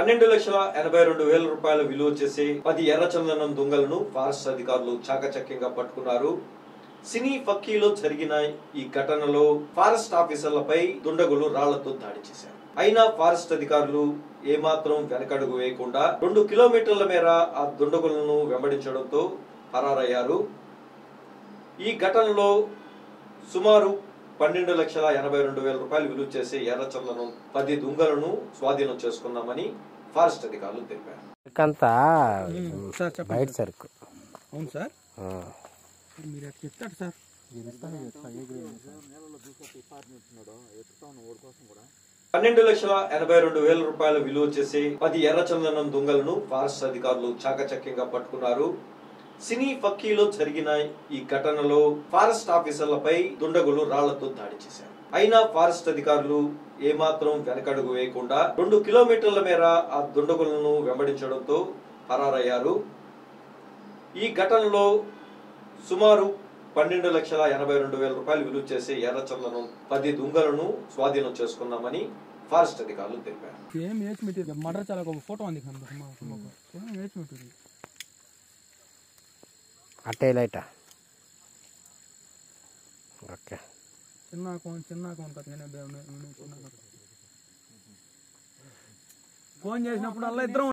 పన్నెండు లక్షల ఎనభై రెండు వేల రూపాయల విలువ చేసే పది ఎర్రచందనం దొంగలను ఫారెస్ట్ అధికారులు చాకచక్యంగా పట్టుకున్నారు సినీ ఫక్కీలో జరిగిన ఈ ఘటనలో ఫారెస్ట్ ఆఫీసర్లపై దుండగులు రాళ్లతో దాడి చేశారు అయినా ఫారెస్ట్ అధికారులు ఏమాత్రం వెనకడుగు వేయకుండా రెండు కిలోమీటర్ల మేర ఆ దుండగులను వెంబడించడంతో పరారయ్యారు ఈ ఘటనలో సుమారు పన్నెండు లక్షల ఎనభై రెండు వేల రూపాయలు విలువ చేసే ఎర్రచందనం పది దుంగలను స్వాధీనం చేసుకున్నామని ఫారెస్ట్ అధికారులు తెలిపారు అంతా సార్ చెప్పండి బయట సరుకు అవును సార్ ఆ. మీరు అట్లా చెప్తాడు సార్ పన్నెండు లక్షల ఎనభై రెండు వేల రూపాయల విలువ చేసే పది ఎర్రచందనం దొంగలను ఫారెస్ట్ అధికారులు చాకచక్యంగా పట్టుకున్నారు సినీ ఫక్కీలో జరిగిన ఈ ఘటనలో ఫారెస్ట్ ఆఫీసర్లపై దుండగులు రాళ్లతో దాడి చేశారు అయినా ఫారెస్ట్ అధికారులు ఏమాత్రం వెనకడుగు వేయకుండా రెండు కిలోమీటర్ల మేర ఆ దుండగులను వెంబడించడంతో పరారయ్యారు ఈ ఘటనలో సుమారు పన్నెండు లక్షల ఎనభై రెండు వేల రూపాయలు విలువ చేసే ఎర్రచందనం పది దుంగలను స్వాధీనం చేసుకున్నామని ఫారెస్ట్ అధికారులు తెలిపారు సేమ్ ఏజ్ మెటీరియల్ మర్డర్ చాలా ఒక ఫోటో ఉంది సేమ్ ఏజ్ మెటీరియల్ అట్టే లైటా ఓకే చిన్న అకౌంట్ చిన్న అకౌంట్ కదా నేను చిన్న account. ఫోన్ చేసినప్పుడు అలా ఇద్దరం